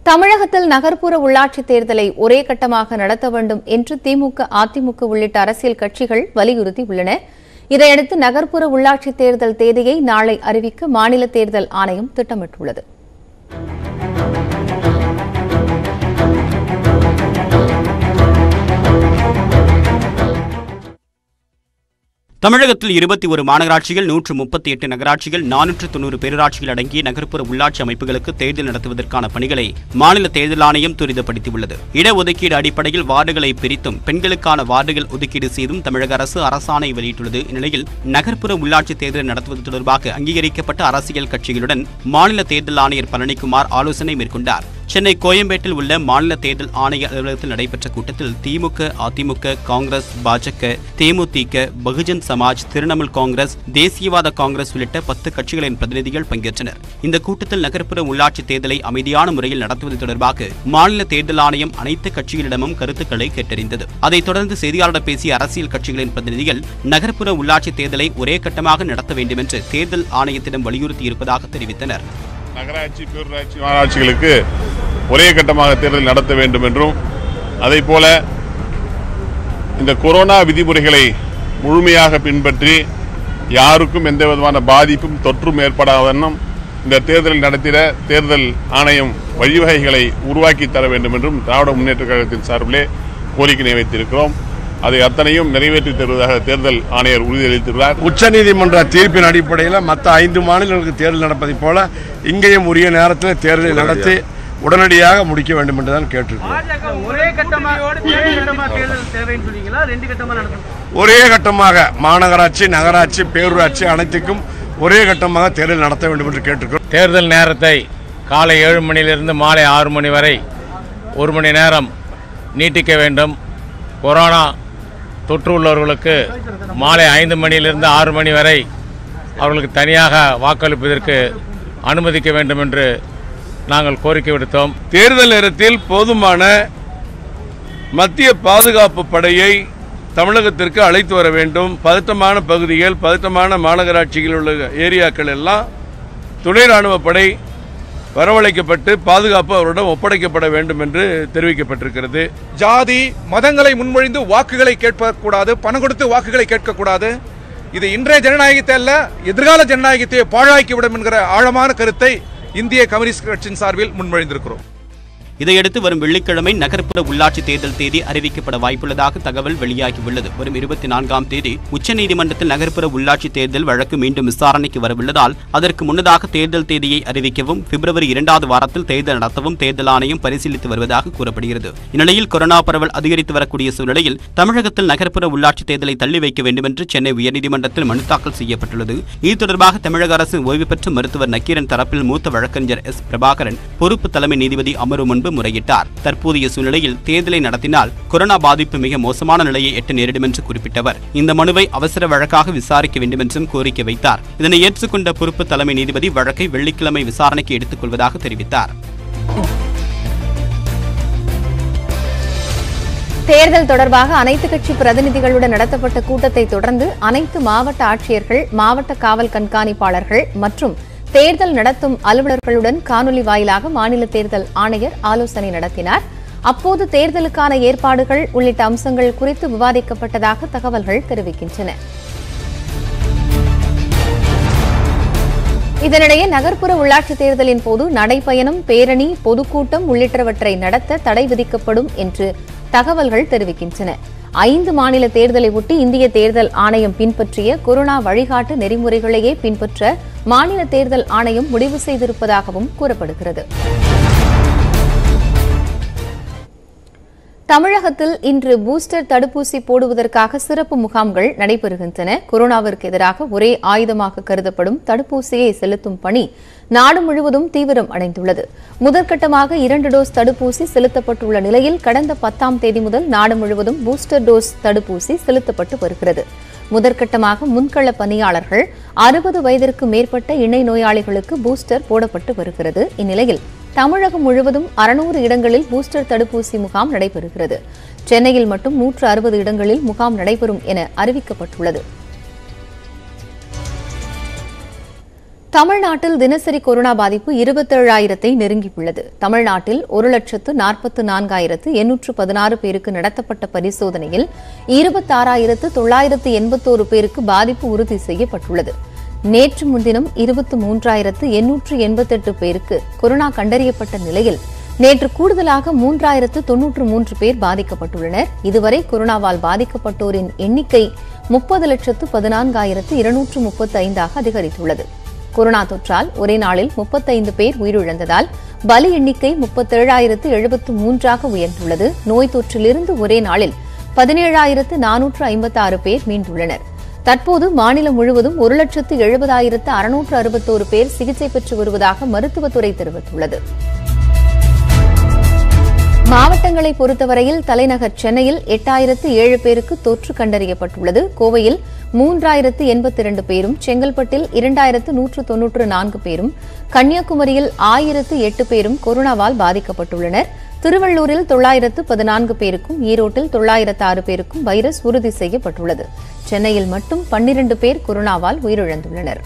தமிழகத்தில் நகர்ப்புற உள்ளாட்சித் தேர்தலை ஒரே கட்டமாக நடத்த வேண்டும் என்று திமுக அதிமுக உள்ளிட்ட அரசியல் கட்சிகள் வலியுறுத்தி உள்ளன இதையடுத்து நகர்ப்புற உள்ளாட்சித் தேர்தல் தேதியை நாளை அறிவிக்க மாநில தேர்தல் ஆணையம் திட்டமிட்டுள்ளது தமிழகத்தில் இருபத்தி ஒரு மாநகராட்சிகள் நூற்று முப்பத்தி எட்டு நகராட்சிகள் நானூற்று தொண்ணூறு பேரூராட்சிகள் அடங்கிய நகர்ப்புற உள்ளாட்சி அமைப்புகளுக்கு தேர்தல் நடத்துவதற்கான பணிகளை மாநில தேர்தல் ஆணையம் துரிதப்படுத்தியுள்ளது இடஒதுக்கீடு அடிப்படையில் வார்டுகளை பிரித்தும் பெண்களுக்கான வார்டுகள் ஒதுக்கீடு செய்தும் தமிழக அரசு அரசாணை வெளியிட்டுள்ளது இந்நிலையில் நகர்ப்புற உள்ளாட்சி தேர்தல் நடத்துவது தொடர்பாக அங்கீகரிக்கப்பட்ட அரசியல் கட்சிகளுடன் மாநில தேர்தல் ஆணையர் பழனிக்குமார் ஆலோசனை மேற்கொண்டார் சென்னை கோயம்பேட்டில் உள்ள மாநில தேர்தல் ஆணைய அலுவலகத்தில் நடைபெற்ற கூட்டத்தில் திமுக அதிமுக காங்கிரஸ் பாஜக தேமுதிக பகுஜன் சமாஜ் திரிணாமுல் காங்கிரஸ் தேசியவாத காங்கிரஸ் உள்ளிட்ட பத்து கட்சிகளின் பிரதிநிதிகள் பங்கேற்றனர் இந்த கூட்டத்தில் நகர்ப்புற உள்ளாட்சி தேர்தலை அமைதியான முறையில் நடத்துவது தொடர்பாக மாநில தேர்தல் ஆணையம் அனைத்து கட்சிகளிடமும் கருத்துக்களை கேட்டறிந்தது அதைத் தொடர்ந்து செய்தியாளர் பேசிய அரசியல் கட்சிகளின் பிரதிநிதிகள் நகர்ப்புற உள்ளாட்சி தேர்தலை ஒரே கட்டமாக நடத்த வேண்டுமென்று தேர்தல் ஆணையத்திடம் வலியுறுத்தியிருப்பதாக தெரிவித்தனர் நகராட்சி பேரூராட்சி மாநகராட்சிகளுக்கு ஒரே கட்டமாக தேர்தல் நடத்த வேண்டும் என்றும் அதே போல இந்த கொரோனா விதிமுறைகளை முழுமையாக பின்பற்றி யாருக்கும் எந்த விதமான பாதிப்பும் தொற்றும் ஏற்படாத வண்ணம் இந்த தேர்தலை நடத்திட தேர்தல் ஆணையம் வழிவகைகளை உருவாக்கி தர வேண்டும் என்றும் திராவிட முன்னேற்ற கழகத்தின் சார்பிலே கோரிக்கை வைத்திருக்கிறோம் அதை அத்தனையும் நிறைவேற்றி தருவதாக தேர்தல் ஆணையர் உறுதியளித்துள்ளார் உச்சநீதிமன்ற தீர்ப்பின் அடிப்படையில் மற்ற ஐந்து மாநிலங்களுக்கு தேர்தல் நடப்பதைப் போல இங்கேயும் உரிய நேரத்தில் தேர்தலை நடத்தி உடனடியாக முடிக்க வேண்டும் என்று தான் கேட்டிருக்கிறோம் பாஜக ஒரே கட்டமா ஒரே கட்டமா தேர்தல் தேவைன்னு சொன்னீங்களா ரெண்டு கட்டமா நடத்தணும் ஒரே கட்டமாக மாநகராட்சி நகராட்சி பேரூராட்சி அனைத்துக்கும் ஒரே கட்டமாக தேர்தல் நடத்த வேண்டும் என்று கேட்டிருக்கிறோம் தேர்தல் நேரத்தை காலை ஏழு மணியிலிருந்து மாலை ஆறு மணி வரை ஒரு மணி நேரம் நீட்டிக்க வேண்டும் கொரோனா தொற்று உள்ளவர்களுக்கு மாலை ஐந்து மணியிலிருந்து ஆறு மணி வரை அவர்களுக்கு தனியாக வாக்களிப்பதற்கு அனுமதிக்க வேண்டும் என்று நாங்கள் கோரிக்கை விடுத்தோம் தேர்தல் நேரத்தில் போதுமான மத்திய பாதுகாப்பு படையை தமிழகத்திற்கு அழைத்து வர வேண்டும் பதட்டமான பகுதிகள் பதட்டமான மாநகராட்சிகளில் உள்ள ஏரியாக்கள் எல்லாம் துணை ராணுவ படை வரவழைக்கப்பட்டு பாதுகாப்பு அவரிடம் ஒப்படைக்கப்பட வேண்டும் என்று தெரிவிக்கப்பட்டிருக்கிறது ஜாதி மதங்களை முன்மொழிந்து வாக்குகளை கேட்கக்கூடாது பணம் கொடுத்து வாக்குகளை கேட்கக்கூடாது இது இன்றைய ஜனநாயகத்தை அல்ல எதிர்கால ஜனநாயகத்தை பாழாக்கிவிடும் என்கிற ஆழமான கருத்தை இந்திய கம்யூனிஸ்ட் கட்சியின் சார்பில் முன்மொழிந்திருக்கிறோம் இதையடுத்து வரும் வெள்ளிக்கிழமை நகர்ப்புற உள்ளாட்சி தேர்தல் தேதி அறிவிக்கப்பட வாய்ப்புள்ளதாக தகவல் வெளியாகியுள்ளது வரும் இருபத்தி நான்காம் தேதி உச்சநீதிமன்றத்தில் நகர்ப்புற உள்ளாட்சி தேர்தல் வழக்கு மீண்டும் விசாரணைக்கு வரவுள்ளதால் அதற்கு முன்னதாக தேர்தல் தேதியை அறிவிக்கவும் பிப்ரவரி இரண்டாவது வாரத்தில் தேர்தல் நடத்தவும் தேர்தல் ஆணையம் பரிசீலித்து வருவதாக கூறப்படுகிறது இந்நிலையில் கொரோனா பரவல் அதிகரித்து வரக்கூடிய சூழ்நிலையில் தமிழகத்தில் நகர்ப்புற உள்ளாட்சி தேர்தலை தள்ளி வைக்க வேண்டும் என்று சென்னை உயர்நீதிமன்றத்தில் மனு தாக்கல் செய்யப்பட்டுள்ளது இது தொடர்பாக தமிழக அரசின் ஓய்வு பெற்ற மருத்துவர் நக்கீரன் தரப்பில் மூத்த வழக்கறிஞர் எஸ் பிரபாகரன் பொறுப்பு தலைமை நீதிபதி அமரும் முன்பு முறையிட்டார் தற்போதைய சூழ்நிலையில் தேர்தலை நடத்தினால் கொரோனா பாதிப்பு மிக மோசமான நிலையை எட்ட நேரிடும் என்று குறிப்பிட்டவர் இந்த மனுவை அவசர வழக்காக விசாரிக்க வேண்டும் என்றும் கோரிக்கை வைத்தார் இதனை ஏற்றுக்கொண்ட பொறுப்பு தலைமை நீதிபதி வழக்கை வெள்ளிக்கிழமை விசாரணைக்கு எடுத்துக் கொள்வதாக தெரிவித்தார் தேர்தல் தொடர்பாக அனைத்து கட்சி பிரதிநிதிகளுடன் நடத்தப்பட்ட கூட்டத்தை தொடர்ந்து அனைத்து மாவட்ட ஆட்சியர்கள் மாவட்ட காவல் கண்காணிப்பாளர்கள் மற்றும் தேர்தல் நடத்தும் அலுவலர்களுடன் காணொலி வாயிலாக மாநில தேர்தல் ஆணையர் ஆலோசனை நடத்தினார் அப்போது தேர்தலுக்கான ஏற்பாடுகள் உள்ளிட்ட அம்சங்கள் குறித்து விவாதிக்கப்பட்டதாக தகவல்கள் தெரிவிக்கின்றன இதனிடையே நகர்ப்புற உள்ளாட்சித் தேர்தலின் போது நடைப்பயணம் பேரணி பொதுக்கூட்டம் உள்ளிட்டவற்றை நடத்த தடை விதிக்கப்படும் என்று தகவல்கள் தெரிவிக்கின்றன ஐந்து மாநில தேர்தலை ஒட்டி இந்திய தேர்தல் ஆணையம் பின்பற்றிய கொரோனா வழிகாட்டு நெறிமுறைகளையே பின்பற்ற மாநில தேர்தல் ஆணையம் முடிவு செய்திருப்பதாகவும் கூறப்படுகிறது தமிழகத்தில் இன்று பூஸ்டர் தடுப்பூசி போடுவதற்காக சிறப்பு முகாம்கள் நடைபெறுகின்றன கொரோனாவிற்கு எதிராக ஒரே ஆயுதமாக கருதப்படும் தடுப்பூசியை செலுத்தும் பணி நாடு முழுவதும் தீவிரம் அடைந்துள்ளது முதற்கட்டமாக இரண்டு டோஸ் தடுப்பூசி செலுத்தப்பட்டுள்ள நிலையில் கடந்த பத்தாம் தேதி முதல் நாடு முழுவதும் பூஸ்டர் டோஸ் தடுப்பூசி செலுத்தப்பட்டு வருகிறது முதற்கட்டமாக முன்கள பணியாளர்கள் அறுபது வயதிற்கு மேற்பட்ட இணை நோயாளிகளுக்கு பூஸ்டர் போடப்பட்டு வருகிறது இந்நிலையில் தமிழகம் முழுவதும் அறுநூறு இடங்களில் பூஸ்டர் தடுப்பூசி முகாம் நடைபெறுகிறது சென்னையில் மட்டும் நூற்று அறுபது இடங்களில் முகாம் நடைபெறும் என அறிவிக்கப்பட்டுள்ளது தமிழ்நாட்டில் தினசரி கொரோனா பாதிப்பு இருபத்தேழாயிரத்தை நெருங்கியுள்ளது தமிழ்நாட்டில் ஒரு லட்சத்து நாற்பத்து நான்காயிரத்து எண்ணூற்று பதினாறு பேருக்கு நடத்தப்பட்ட பரிசோதனையில் இருபத்தாறாயிரத்து தொள்ளாயிரத்து எண்பத்தோரு பேருக்கு பாதிப்பு உறுதி செய்யப்பட்டுள்ளது நேற்று முன்தினம் இருபத்து மூன்றாயிரத்து எண்ணூற்று எண்பத்தெட்டு பேருக்கு கொரோனா கண்டறியப்பட்ட நிலையில் நேற்று கூடுதலாக மூன்றாயிரத்து தொன்னூற்று மூன்று பேர் பாதிக்கப்பட்டுள்ளனர் இதுவரை கொரோனாவால் பாதிக்கப்பட்டோரின் எண்ணிக்கை முப்பது லட்சத்து பதினான்காயிரத்து இருநூற்று முப்பத்தி ஐந்தாக அதிகரித்துள்ளது கொரோனா தொற்றால் ஒரே நாளில் முப்பத்தைந்து பேர் உயிரிழந்ததால் பலி எண்ணிக்கை முப்பத்தேழாயிரத்து எழுபத்து மூன்றாக உயர்ந்துள்ளது நோய் தொற்றிலிருந்து ஒரே நாளில் பதினேழாயிரத்து நானூற்று ஐம்பத்தாறு பேர் மீண்டுள்ளனர் தற்போது மாநிலம் முழுவதும் ஒரு லட்சத்து எழுபதாயிரத்து அறுநூற்று அறுபத்தோரு பேர் சிகிச்சை பெற்று வருவதாக மருத்துவத்துறை தெரிவித்துள்ளது மாவட்டங்களை பொறுத்தவரையில் தலைநகர் சென்னையில் எட்டாயிரத்து ஏழு பேருக்கு தொற்று கண்டறியப்பட்டுள்ளது கோவையில் மூன்றாயிரத்து எண்பத்தி இரண்டு பேரும் செங்கல்பட்டில் இரண்டாயிரத்து நூற்று தொன்னூற்று நான்கு பேரும் கன்னியாகுமரியில் ஆயிரத்து எட்டு பேரும் கொரோனாவால் பாதிக்கப்பட்டுள்ளனர் திருவள்ளூரில் தொள்ளாயிரத்து பதினான்கு பேருக்கும் ஈரோட்டில் தொள்ளாயிரத்து ஆறு பேருக்கும் வைரஸ் உறுதி செய்யப்பட்டுள்ளது சென்னையில் மட்டும் பன்னிரண்டு பேர் கொரோனாவால் உயிரிழந்துள்ளனர்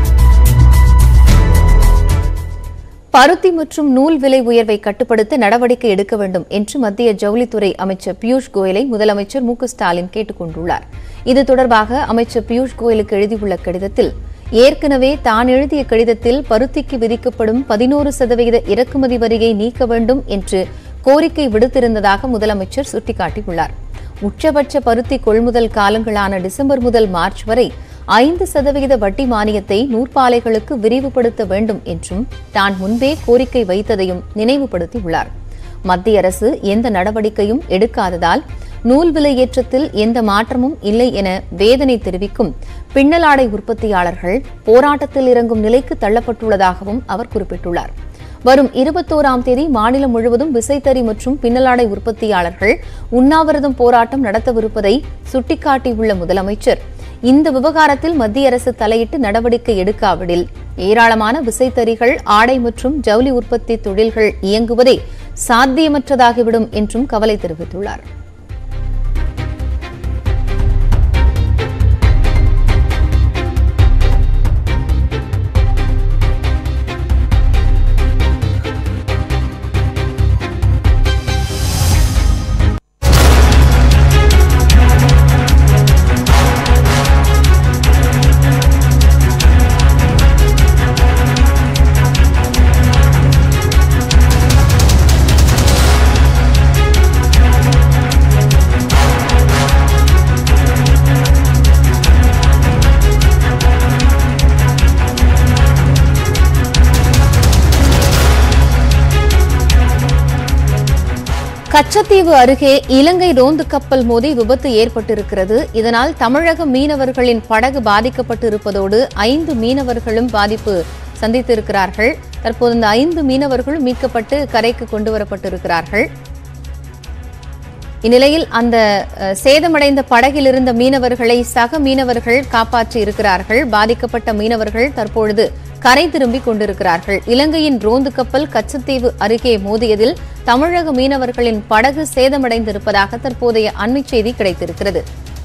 பருத்தி மற்றும் நூல் விலை உயர்வை கட்டுப்படுத்த நடவடிக்கை எடுக்க வேண்டும் என்று மத்திய ஜவுளித்துறை அமைச்சர் பியூஷ் கோயலை முதலமைச்சர் மு க ஸ்டாலின் கேட்டுக் கொண்டுள்ளார் இது தொடர்பாக அமைச்சர் பியூஷ் கோயலுக்கு எழுதியுள்ள கடிதத்தில் ஏற்கனவே தான் எழுதிய கடிதத்தில் பருத்திக்கு விதிக்கப்படும் பதினோரு சதவீத இறக்குமதி வரியை நீக்க வேண்டும் என்று கோரிக்கை விடுத்திருந்ததாக முதலமைச்சர் சுட்டிக்காட்டியுள்ளார் உச்சபட்ச பருத்தி கொள்முதல் காலங்களான டிசம்பர் முதல் மார்ச் வரை ஐந்து சதவிகித வட்டி மானியத்தை நூற்பாலைகளுக்கு விரிவுபடுத்த வேண்டும் என்றும் தான் முன்பே கோரிக்கை வைத்ததையும் நினைவுபடுத்தியுள்ளார் மத்திய அரசு எந்த நடவடிக்கையும் எடுக்காததால் நூல் விலை ஏற்றத்தில் எந்த மாற்றமும் இல்லை என வேதனை தெரிவிக்கும் பின்னலாடை உற்பத்தியாளர்கள் போராட்டத்தில் இறங்கும் நிலைக்கு தள்ளப்பட்டுள்ளதாகவும் அவர் குறிப்பிட்டுள்ளார் வரும் இருபத்தோராம் தேதி மாநிலம் முழுவதும் விசைத்தறி மற்றும் பின்னலாடை உற்பத்தியாளர்கள் உண்ணாவிரதம் போராட்டம் நடத்தவிருப்பதை சுட்டிக்காட்டியுள்ள முதலமைச்சர் இந்த விவகாரத்தில் மத்திய அரசு தலையிட்டு நடவடிக்கை எடுக்காவிடில் ஏராளமான விசைத்தறிகள் ஆடை மற்றும் ஜவுளி உற்பத்தி தொழில்கள் இயங்குவதே சாத்தியமற்றதாகிவிடும் என்றும் கவலை தெரிவித்துள்ளார் கச்சத்தீவு அருகே இலங்கை ரோந்து கப்பல் மோதி விபத்து ஏற்பட்டிருக்கிறது இதனால் தமிழக மீனவர்களின் படகு பாதிக்கப்பட்டு இருப்பதோடு ஐந்து மீனவர்களும் பாதிப்பு சந்தித்திருக்கிறார்கள் தற்போது இந்த ஐந்து மீனவர்களும் மீட்கப்பட்டு கரைக்கு கொண்டு வரப்பட்டிருக்கிறார்கள் இந்நிலையில் அந்த அஹ், சேதமடைந்த படகில் இருந்த மீனவர்களை சக மீனவர்கள் காப்பாற்றி இருக்கிறார்கள் பாதிக்கப்பட்ட மீனவர்கள் தற்பொழுது கரை திரும்பி கொண்டிருக்கிறார்கள் இலங்கையின் ரோந்து கப்பல் கச்சத்தீவு அருகே மோதியதில் தமிழக மீனவர்களின் படகு சேதமடைந்திருப்பதாக தற்போதைய அண்மைச் செய்தி கிடைத்திருக்கிறது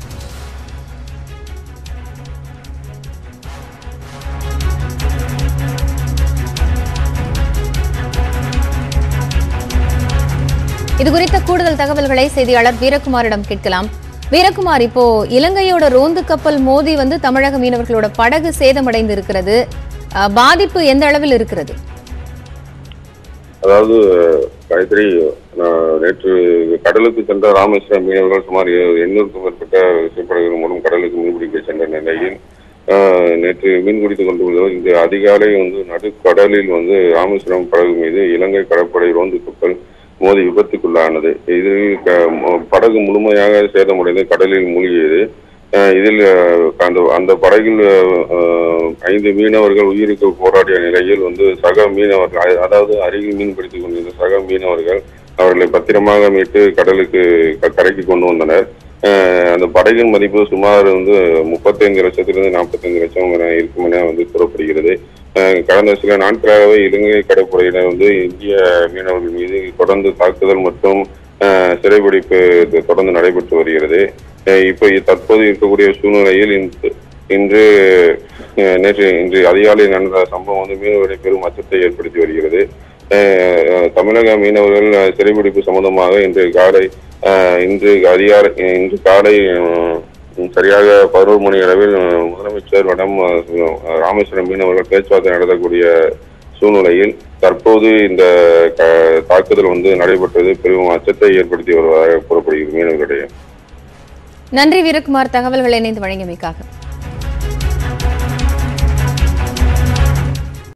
இது குறித்த கூடுதல் தகவல்களை செய்தியாளர் வீரகுமாரிடம் கேட்கலாம் வீரகுமார் இப்போ இலங்கையோட ரோந்து கப்பல் மோதி வந்து தமிழக மீனவர்களோட படகு சேதமடைந்து இருக்கிறது அஹ், பாதிப்பு எந்த அளவில் இருக்கிறது அதாவது காயத்ரி நான் நேற்று கடலுக்கு சென்ற ராமேஸ்வரம் மீனவர்கள் சுமார் எண்ணூறுக்கும் மேற்பட்ட விசைப்படகுகள் மூலம் கடலுக்கு மீன்பிடிக்க சென்ற நிலையில் ஆஹ், நேற்று மீன் பிடித்துக் கொண்டிருந்தவர் இன்று அதிகாலை வந்து நடுக்கடலில் வந்து ராமேஸ்வரம் படகு மீது இலங்கை கடற்படை ரோந்து கப்பல் மோதி விபத்துக்குள்ளானது இது க- ம- படகு முழுமையாக சேதமடைந்து கடலில் மூழ்கியது ஆஹ், இதில் ஆஹ், அந்த அந்த படகில் ஆஹ், ஐந்து மீனவர்கள் உயிருக்கு போராடிய நிலையில் வந்து சக மீனவர்கள் அ- அதாவது அருகில் மீன் பிடித்துக் கொண்டிருந்த சக மீனவர்கள் அவர்களை பத்திரமாக மீட்டு கடலுக்கு க- கரைக்கு கொண்டு வந்தனர் ஆஹ், அந்த படகின் மதிப்பு சுமார் வந்து முப்பத்தைந்து லட்சத்திலிருந்து நாற்பத்தைந்து லட்சம் என இருக்கும் என வந்து கூறப்படுகிறது ஆஹ், கடந்த சில நாட்களாகவே இலங்கை கடற்படையினர் வந்து இந்திய மீனவர்கள் மீது தொடர்ந்து தாக்குதல் மற்றும் ஆஹ், சிறைபிடிப்பு இது தொடர்ந்து நடைபெற்று வருகிறது அஹ் இப்போ தற்போது இருக்கக்கூடிய சூழ்நிலையில் இந்த இன்று அஹ், நேற்று இன்று அதிகாலை நடந்த சம்பவம் வந்து மீனவர்களை பெரும் அச்சத்தை ஏற்படுத்தி வருகிறது அஹ், அஹ், தமிழக மீனவர்கள் அஹ், சிறைபிடிப்பு சம்பந்தமாக இன்று காலை அஹ், இன்று அதிகாலை இன்று காலை அஹ், சரியாக பதினோரு மணி அளவில் அஹ், முதலமைச்சரிடம் அஹ், ராமேஸ்வரம் மீனவர்கள் பேச்சுவார்த்தை நடத்தக்கூடிய சூழ்நிலையில் தற்போது இந்த க- தாக்குதல் வந்து நடைபெற்றது பெரும் அச்சத்தை ஏற்படுத்தி வருவதாக கூறப்படுகிறது மீனவர்களிடையே நன்றி வீரகுமார் தகவல்களை இணைந்து வழங்கியமைக்காக